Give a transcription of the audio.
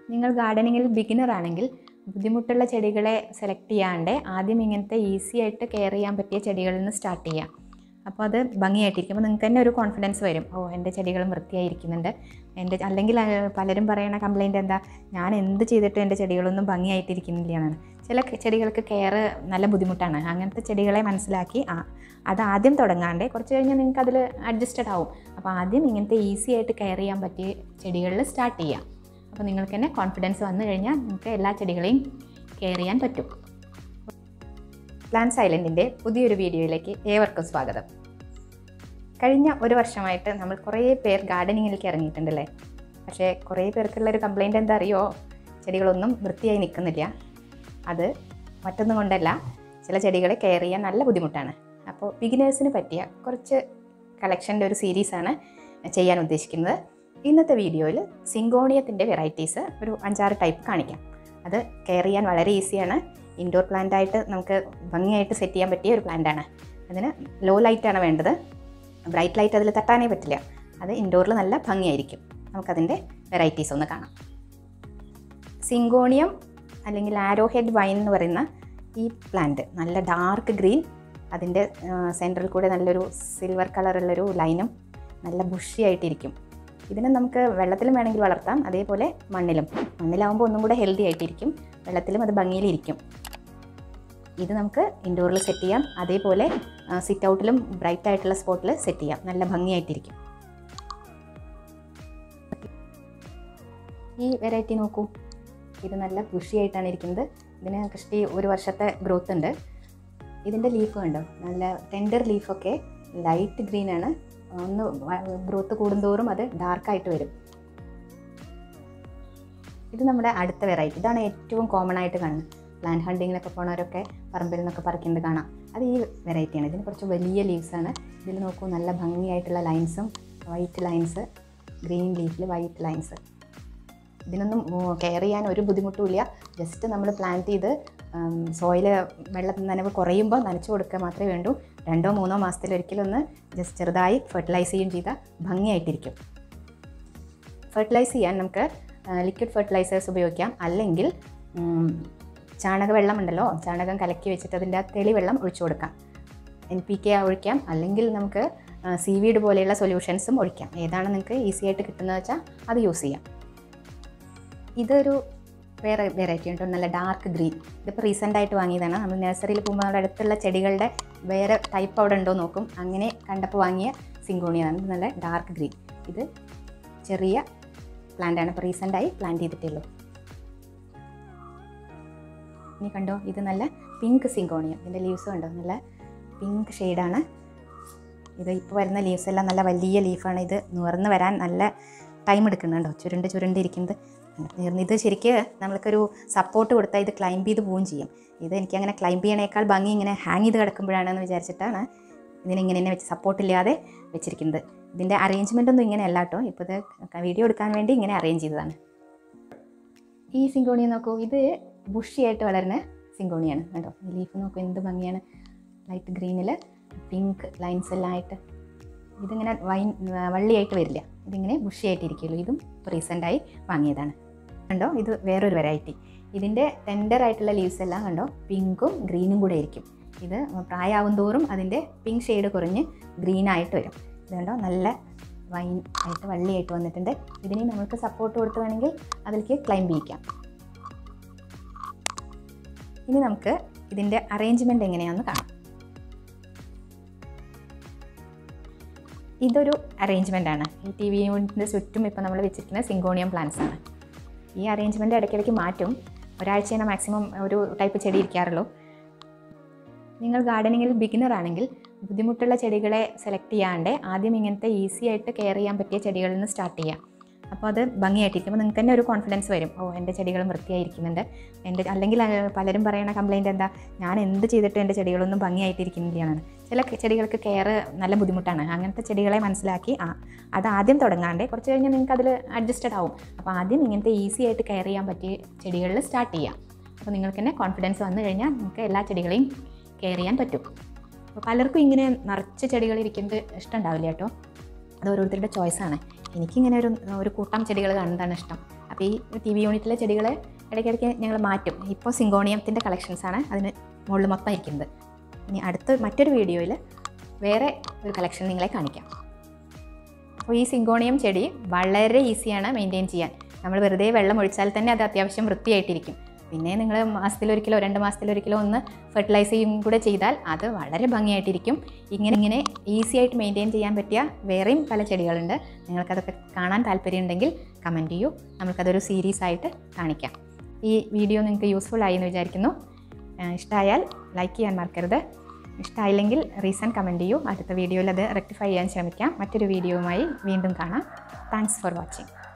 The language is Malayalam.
നിങ്ങൾ ഗാർഡനിങ്ങിൽ ബിഗിനർ ആണെങ്കിൽ ബുദ്ധിമുട്ടുള്ള ചെടികളെ സെലക്ട് ചെയ്യാണ്ട് ആദ്യം ഇങ്ങനത്തെ ഈസി ആയിട്ട് കെയർ ചെയ്യാൻ പറ്റിയ ചെടികളിൽ നിന്ന് സ്റ്റാർട്ട് ചെയ്യാം അപ്പോൾ അത് ഭംഗിയായിട്ടിരിക്കും അപ്പോൾ നിങ്ങൾക്ക് തന്നെ ഒരു കോൺഫിഡൻസ് വരും ഓ എൻ്റെ ചെടികൾ വൃത്തിയായിരിക്കുന്നുണ്ട് എൻ്റെ അല്ലെങ്കിൽ ആ, പലരും പറയുന്ന കംപ്ലൈൻറ്റ് എന്താ ഞാൻ എന്ത് ചെയ്തിട്ടും എൻ്റെ ചെടികളൊന്നും ഭംഗിയായിട്ടിരിക്കുന്നില്ല എന്നാണ് ചില ക- ചെടികൾക്ക് കെയർ നല്ല ബുദ്ധിമുട്ടാണ് അങ്ങനത്തെ ചെടികളെ മനസ്സിലാക്കി ആ അത് ആദ്യം തുടങ്ങാണ്ട് കുറച്ച് കഴിഞ്ഞാൽ നിങ്ങൾക്ക് അതിൽ അഡ്ജസ്റ്റഡ് ആവും അപ്പോൾ ആദ്യം ഇങ്ങനത്തെ ഈസി ആയിട്ട് കെയർ ചെയ്യാൻ പറ്റിയ ചെടികളിൽ സ്റ്റാർട്ട് ചെയ്യാം അപ്പോൾ നിങ്ങൾക്ക് തന്നെ കോൺഫിഡൻസ് വന്നു കഴിഞ്ഞാൽ നിങ്ങൾക്ക് എല്ലാ ചെടികളെയും കെയർ ചെയ്യാൻ പറ്റും പ്ലാന്റ് സൈലൻറ്റിൻ്റെ പുതിയൊരു വീഡിയോയിലേക്ക് ഏവർക്കും സ്വാഗതം കഴിഞ്ഞ ഒരു വർഷമായിട്ട് നമ്മൾ കുറേ പേർ ഗാർഡനിങ്ങിലേക്ക് ഇറങ്ങിയിട്ടുണ്ടല്ലേ പക്ഷേ കുറേ പേർക്കുള്ള ഒരു കംപ്ലൈൻറ്റ് എന്താ അറിയോ ചെടികളൊന്നും വൃത്തിയായി നിൽക്കുന്നില്ല അത് മറ്റൊന്നും കൊണ്ടല്ല ചില ചെടികളെ കെയർ ചെയ്യാൻ നല്ല ബുദ്ധിമുട്ടാണ് അപ്പോൾ ബിഗിനേഴ്സിന് പറ്റിയ കുറച്ച് കളക്ഷൻ്റെ ഒരു സീരീസാണ് ചെയ്യാൻ ഉദ്ദേശിക്കുന്നത് ഇന്നത്തെ വീഡിയോയിൽ സിങ്കോണിയത്തിൻ്റെ വെറൈറ്റീസ് ഒരു അഞ്ചാറ് ടൈപ്പ് കാണിക്കാം അത് കെയർ ചെയ്യാൻ വളരെ ഈസിയാണ് ഇൻഡോർ പ്ലാന്റ് ആയിട്ട് നമുക്ക് ഭംഗിയായിട്ട് സെറ്റ് ചെയ്യാൻ പറ്റിയ ഒരു പ്ലാന്റ് ആണ് അതിന് ലോ ലൈറ്റാണ് വേണ്ടത് ബ്രൈറ്റ് ലൈറ്റ് അതിൽ തട്ടാനേ പറ്റില്ല അത് ഇൻഡോറിൽ നല്ല ഭംഗിയായിരിക്കും നമുക്കതിൻ്റെ വെറൈറ്റീസ് ഒന്ന് കാണാം സിങ്കോണിയം അല്ലെങ്കിൽ ആരോ ഹെഡ് വൈൻ എന്ന് പറയുന്ന ഈ പ്ലാന്റ് നല്ല ഡാർക്ക് ഗ്രീൻ അതിൻ്റെ സെൻറ്ററിൽ കൂടെ നല്ലൊരു സിൽവർ കളറുള്ളൊരു ലൈനും നല്ല ബുഷിയായിട്ടിരിക്കും ഇതിനെ നമുക്ക് വെള്ളത്തിലും വേണമെങ്കിൽ വളർത്താം അതേപോലെ മണ്ണിലും മണ്ണിലാവുമ്പോൾ ഒന്നും കൂടെ ഹെൽത്തി ആയിട്ടിരിക്കും വെള്ളത്തിലും അത് ഭംഗിയിലിരിക്കും ഇത് നമുക്ക് ഇൻഡോറിൽ സെറ്റ് ചെയ്യാം അതേപോലെ സിറ്റ് ഔട്ടിലും ബ്രൈറ്റ് ആയിട്ടുള്ള സ്പോട്ടിൽ സെറ്റ് ചെയ്യാം നല്ല ഭംഗിയായിട്ടിരിക്കും ഈ വെറൈറ്റി നോക്കൂ ഇത് നല്ല ബുഷിയായിട്ടാണ് ഇരിക്കുന്നത് ഇതിന് കൃഷി ഒരു വർഷത്തെ ഗ്രോത്ത് ഉണ്ട് ഇതിൻ്റെ ലീഫ് കണ്ടോ നല്ല ടെൻഡർ ലീഫൊക്കെ ലൈറ്റ് ഗ്രീൻ ആണ് ഒന്ന് ഗ്രോത്ത് കൂടുന്തോറും അത് ഡാർക്കായിട്ട് വരും ഇത് നമ്മുടെ അടുത്ത വെറൈറ്റി ഇതാണ് ഏറ്റവും കോമൺ ആയിട്ട് കാണുന്നത് പ്ലാന്റ് ഹണ്ടിങ്ങിനൊക്കെ പോണവരൊക്കെ പറമ്പിൽ നിന്നൊക്കെ പറിക്കുന്നത് കാണാം അത് ഈ വെറൈറ്റിയാണ് ഇതിന് കുറച്ച് വലിയ ലീവ്സാണ് ഇതിൽ നോക്കൂ നല്ല ഭംഗിയായിട്ടുള്ള ലൈൻസും വൈറ്റ് ലൈൻസ് ഗ്രീൻ ലീഫിൽ വൈറ്റ് ലൈൻസ് ഇതിനൊന്നും കെയർ ചെയ്യാൻ ഒരു ബുദ്ധിമുട്ടുമില്ല ജസ്റ്റ് നമ്മൾ പ്ലാന്റ് ചെയ്ത് സോയിൽ വെള്ളം നനവ് കുറയുമ്പോൾ നനച്ചു കൊടുക്കുക മാത്രമേ വേണ്ടൂ രണ്ടോ മൂന്നോ മാസത്തിലൊരിക്കലൊന്ന് ജസ്റ്റ് ചെറുതായി ഫെർട്ടിലൈസ് ചെയ്യുകയും ചെയ്താൽ ഭംഗിയായിട്ടിരിക്കും ഫെർട്ടിലൈസ് ചെയ്യാൻ നമുക്ക് ലിക്വിഡ് ഫെർട്ടിലൈസേഴ്സ് ഉപയോഗിക്കാം അല്ലെങ്കിൽ ഉം, ചാണകവെള്ളം ഉണ്ടല്ലോ ചാണകം കലക്കി വെച്ചിട്ട് അതിൻ്റെ ആ തെളിവെള്ളം ഒഴിച്ചു കൊടുക്കാം എൻ പി കെ ഒഴിക്കാം അല്ലെങ്കിൽ നമുക്ക് സീവീഡ് പോലെയുള്ള സൊല്യൂഷൻസും ഒഴിക്കാം ഏതാണ് നിങ്ങൾക്ക് ഈസി ആയിട്ട് കിട്ടുന്നത് വെച്ചാൽ അത് യൂസ് ചെയ്യാം ഇതൊരു വേറെ വെറൈറ്റി ഉണ്ട് നല്ല ഡാർക്ക് ഗ്രീൻ ഇതിപ്പോൾ റീസെൻ്റ് ആയിട്ട് വാങ്ങിയതാണ് നമ്മൾ നഴ്സറിയിൽ പോകുമ്പോൾ നമ്മുടെ അടുത്തുള്ള ചെടികളുടെ വേറെ ടൈപ്പ് അവിടെ ഉണ്ടോ നോക്കും അങ്ങനെ കണ്ടപ്പോൾ വാങ്ങിയ സിങ്കോണിയാണ് ഇത് നല്ല ഡാർക്ക് ഗ്രീൻ ഇത് ചെറിയ പ്ലാന്റ് ആണ് ഇപ്പോൾ റീസെൻ്റായി പ്ലാന്റ് ചെയ്തിട്ടുള്ളൂ ഇനി കണ്ടോ ഇത് നല്ല പിങ്ക് സിങ്കോണിയം ഇതിൻ്റെ ലീവ്സ് കണ്ടോ നല്ല പിങ്ക് ഷെയ്ഡാണ് ഇത് ഇപ്പോൾ വരുന്ന ലീവ്സ് എല്ലാം നല്ല വലിയ ലീഫാണ് ഇത് നിവർന്ന് വരാൻ നല്ല ടൈം എടുക്കുന്നുണ്ടോ ചുരുണ്ട് ചുരുണ്ടിരിക്കുന്നത് നീർന്ന് ഇത് ശരിക്ക് നമ്മൾക്കൊരു സപ്പോർട്ട് കൊടുത്താൽ ഇത് ക്ലൈംബ് ചെയ്ത് പോവുകയും ചെയ്യും ഇത് എനിക്ക് അങ്ങനെ ക്ലൈംബ് ചെയ്യണേക്കാൾ ഭംഗി ഇങ്ങനെ ഹാങ് ചെയ്ത് കിടക്കുമ്പോഴാണെന്ന് വിചാരിച്ചിട്ടാണ് ഇതിനിങ്ങനെ തന്നെ വെച്ച് സപ്പോർട്ടില്ലാതെ വെച്ചിരിക്കുന്നത് ഇതിൻ്റെ അറേഞ്ച്മെൻ്റ് ഒന്നും ഇങ്ങനെയല്ല കേട്ടോ ഇപ്പോൾ ഇത് വീഡിയോ എടുക്കാൻ വേണ്ടി ഇങ്ങനെ അറേഞ്ച് ചെയ്തതാണ് ഈ സിങ്കോണിയ നോക്കൂ ഇത് ബുഷിയായിട്ട് വളരുന്ന സിങ്കോണിയാണ് കേട്ടോ ഈ ലീഫ് നോക്കൂ എന്ത് ഭംഗിയാണ് ലൈറ്റ് ഗ്രീനിൽ പിങ്ക് ലൈൻസ് എല്ലാം ആയിട്ട് ഇതിങ്ങനെ വൈൻ വള്ളിയായിട്ട് വരില്ല ഇതിങ്ങനെ ബുഷിയായിട്ട് ഇരിക്കുള്ളൂ ഇതും റീസെൻ്റായി വാങ്ങിയതാണ് കണ്ടോ ഇത് വേറൊരു വെറൈറ്റി ഇതിൻ്റെ ടെൻഡർ ആയിട്ടുള്ള ലീവ്സ് എല്ലാം കണ്ടോ പിങ്കും ഗ്രീനും കൂടെ ആയിരിക്കും ഇത് പ്രായമാവും തോറും അതിൻ്റെ പിങ്ക് ഷെയ്ഡ് കുറഞ്ഞ് ഗ്രീൻ ആയിട്ട് വരും ഇത് കണ്ടോ നല്ല വൈൻ ആയിട്ട് വള്ളിയായിട്ട് വന്നിട്ടുണ്ട് ഇതിന് നമുക്ക് സപ്പോർട്ട് കൊടുത്ത് വേണമെങ്കിൽ അതിലേക്ക് ക്ലൈംബ് ചെയ്യിക്കാം ഇനി നമുക്ക് ഇതിൻ്റെ അറേഞ്ച്മെൻറ്റ് എങ്ങനെയാണെന്ന് കാണാം ഇതൊരു അറേഞ്ച്മെൻ്റ് ആണ് ഈ ടി വി യൂണിറ്റിൻ്റെ ചുറ്റും ഇപ്പോൾ നമ്മൾ വെച്ചിരിക്കുന്ന സിങ്കോണിയം പ്ലാന്റ്സ് ആണ് ഈ അറേഞ്ച്മെൻറ്റ് ഇടയ്ക്കിടയ്ക്ക് മാറ്റും ഒരാഴ്ചയാണ് മാക്സിമം ഒരു ടൈപ്പ് ചെടി ഇരിക്കാറുള്ളൂ നിങ്ങൾ ഗാർഡനിങ്ങിൽ ബിഗിനർ ആണെങ്കിൽ ബുദ്ധിമുട്ടുള്ള ചെടികളെ സെലക്ട് ചെയ്യാണ്ട് ആദ്യം ഇങ്ങനത്തെ ഈസി ആയിട്ട് കെയർ ചെയ്യാൻ പറ്റിയ ചെടികളിൽ നിന്ന് സ്റ്റാർട്ട് ചെയ്യാം അപ്പോൾ അത് ഭംഗിയായിട്ടിരിക്കും അപ്പോൾ നിങ്ങൾക്ക് തന്നെ ഒരു കോൺഫിഡൻസ് വരും ഓ എൻ്റെ ചെടികളും വൃത്തിയായിരിക്കുന്നുണ്ട് എൻ്റെ അല്ലെങ്കിൽ ആ, പലരും പറയുന്ന കംപ്ലൈൻറ്റ് എന്താ ഞാൻ എന്ത് ചെയ്തിട്ടും എൻ്റെ ചെടികളൊന്നും ഭംഗിയായിട്ടിരിക്കുന്നില്ല എന്നാണ് ചില ക- ചെടികൾക്ക് കെയർ നല്ല ബുദ്ധിമുട്ടാണ് അങ്ങനത്തെ ചെടികളെ മനസ്സിലാക്കി ആ അത് ആദ്യം തുടങ്ങാണ്ട് കുറച്ച് കഴിഞ്ഞാൽ നിങ്ങൾക്ക് അതിൽ അഡ്ജസ്റ്റഡ് ആവും അപ്പോൾ ആദ്യം ഇങ്ങനത്തെ ഈസി ആയിട്ട് കെയർ ചെയ്യാൻ പറ്റിയ ചെടികളിൽ സ്റ്റാർട്ട് ചെയ്യാം അപ്പോൾ നിങ്ങൾക്ക് തന്നെ കോൺഫിഡൻസ് വന്നു കഴിഞ്ഞാൽ നിങ്ങൾക്ക് എല്ലാ ചെടികളെയും കെയർ ചെയ്യാൻ പറ്റും അപ്പോൾ പലർക്കും ഇങ്ങനെ നിറച്ച് ചെടികൾ ഇരിക്കുന്നത് ഇഷ്ടമുണ്ടാവില്ല കേട്ടോ അത് ഓരോരുത്തരുടെ ചോയ്സാണ് എനിക്കിങ്ങനെ ഒരു ഒരു കൂട്ടം ചെടികൾ കാണുന്നതാണ് ഇഷ്ടം അപ്പോൾ ഈ ടി വി യൂണിറ്റിലെ ചെടികൾ ഇടയ്ക്കിടയ്ക്ക് ഞങ്ങൾ മാറ്റും ഇപ്പോൾ സിങ്കോണിയത്തിൻ്റെ കളക്ഷൻസാണ് അതിന് മുകളിൽ മൊത്തം ഇരിക്കുന്നത് ഇനി അടുത്ത മറ്റൊരു വീഡിയോയിൽ വേറെ ഒരു കളക്ഷൻ നിങ്ങളെ കാണിക്കാം അപ്പോൾ ഈ സിങ്കോണിയം ചെടി വളരെ ഈസിയാണ് മെയിൻറ്റെയിൻ ചെയ്യാൻ നമ്മൾ വെറുതെ വെള്ളം ഒഴിച്ചാൽ തന്നെ അത് അത്യാവശ്യം വൃത്തിയായിട്ടിരിക്കും പിന്നെ നിങ്ങൾ മാസത്തിലൊരിക്കലോ രണ്ട് മാസത്തിലൊരിക്കലോ ഒന്ന് ഫെർട്ടിലൈസ് ചെയ്യും കൂടെ ചെയ്താൽ അത് വളരെ ഭംഗിയായിട്ടിരിക്കും ഇങ്ങനെ ഇങ്ങനെ ഈസി ആയിട്ട് മെയിൻറ്റെയിൻ ചെയ്യാൻ പറ്റിയ വേറെയും പല ചെടികളുണ്ട് നിങ്ങൾക്കതൊക്കെ കാണാൻ താല്പര്യമുണ്ടെങ്കിൽ കമൻറ്റ് ചെയ്യൂ നമുക്കതൊരു സീരീസ് ആയിട്ട് കാണിക്കാം ഈ വീഡിയോ നിങ്ങൾക്ക് യൂസ്ഫുൾ ആയി എന്ന് വിചാരിക്കുന്നു ഇഷ്ടമായാൽ ലൈക്ക് ചെയ്യാൻ മറക്കരുത് ഇഷ്ടമായില്ലെങ്കിൽ റീസൺ കമൻറ്റ് ചെയ്യൂ അടുത്ത വീഡിയോയിൽ അത് റെക്ടിഫൈ ചെയ്യാൻ ശ്രമിക്കാം മറ്റൊരു വീഡിയോയുമായി വീണ്ടും കാണാം താങ്ക്സ് ഫോർ വാച്ചിങ്